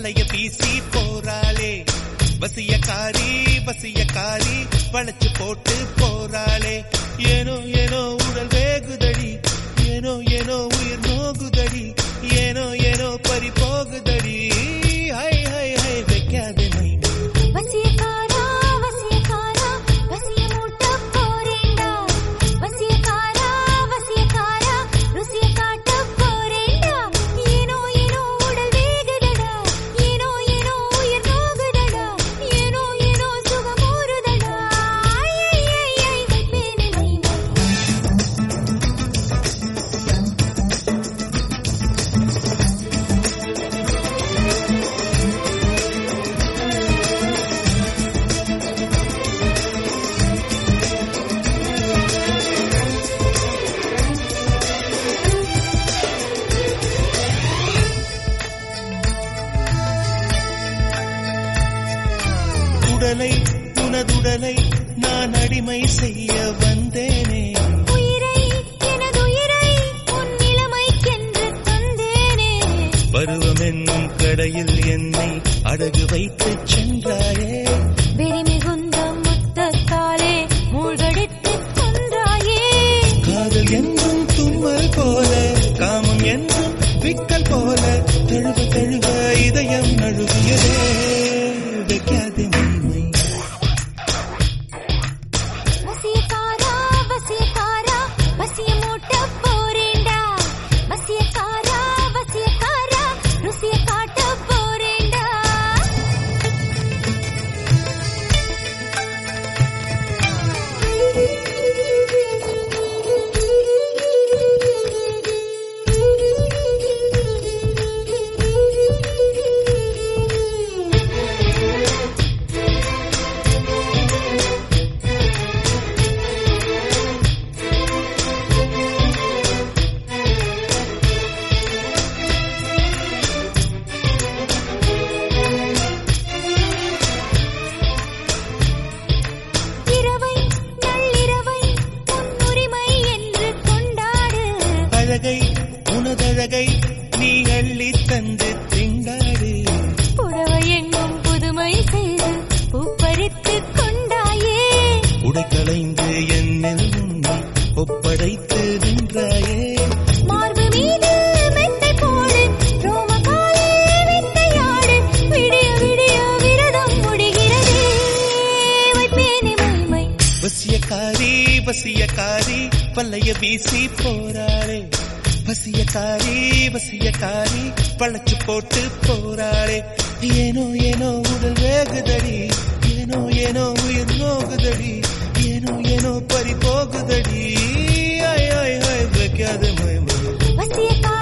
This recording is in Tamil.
வல்லைய வீசி போறாளே வசியக்காரி வசியக்காரி வளைச்சு போட்டு போறாளே ஏனோ ஏனோ உடல் வேகுதடி ஏனோ ஏனோ உயிர் நோகுதடி ஏனோ ஏனோ பறி போகுதடி ஹை ஹை ஹை வைக்காதே மைனா வசியக்காரா வசியக்காரா வசிய மூட்ட போறேண்டா வசியக்காரா வசியக்காரா ருசிய காட்ட போறேண்டா ஏனோ ஏனோ உடல் வேகுதடா ஏனோ ஏனோ உயிர் நோகுதடா ஏனோ ஏனோ சுகம் ஊறுதடா ஐ ஐ ஐ வைப்பேனே மைனா உடலை உனதுடலை நான் அடிமை செய்ய வந்தேனே உயிரை எனதுயிரை உன் நிலைமைக்கென்று தந்தேனே பருவம் என்னும் கடையில் என்னை அடகு வைத்து சென்றாயே வெறி மிகுந்த முத்தத்தாலே மூழ்கடித்துக் கொன்றாயே காதல் என்றும் தும்மல் போல காமம் என்றும் விக்கல் போல தழுவ தழுவ இதயம் நழுவியதே வைக்காதே மைமை வசியக்காரா வசியக்காரா வசிய மூட்ட போறேண்டா வசியக்காரா வசியக்காரா ருசிய காட்ட போறேண்டா இரவை நள்ளிரவை உன் உரிமை என்று கொண்டாடு அழகை உனதழகை நீ அள்ளி தந்து திண்டாடு புடவை எங்கும் புதுமை செய்து பூப்பறித்துக் கொண்டாயே உடைக்கலைந்து என்னில் உன்னை ஒப்படைத்து நின்றாயே மார்பு மீது மெத்தை போடு ரோமகாலே வித்தையாடு விடிய விடிய விரதம் முடிகிறதே வைப்பேனே மைமை வசியக்காரி வசியக்காரி பல்லைய வீசி போறாளே வசியக்காரி வசியக்காரி பழச்சு போட்டு போறாளே ஏனோ ஏனோ உடல் வேகுதடி ஏனோ ஏனோ உயிர் நோகுதடி ஏனோ ஏனோ பறி போகுதடி ஐ ஐ ஐ வைக்காத மைமை வசியக்காரா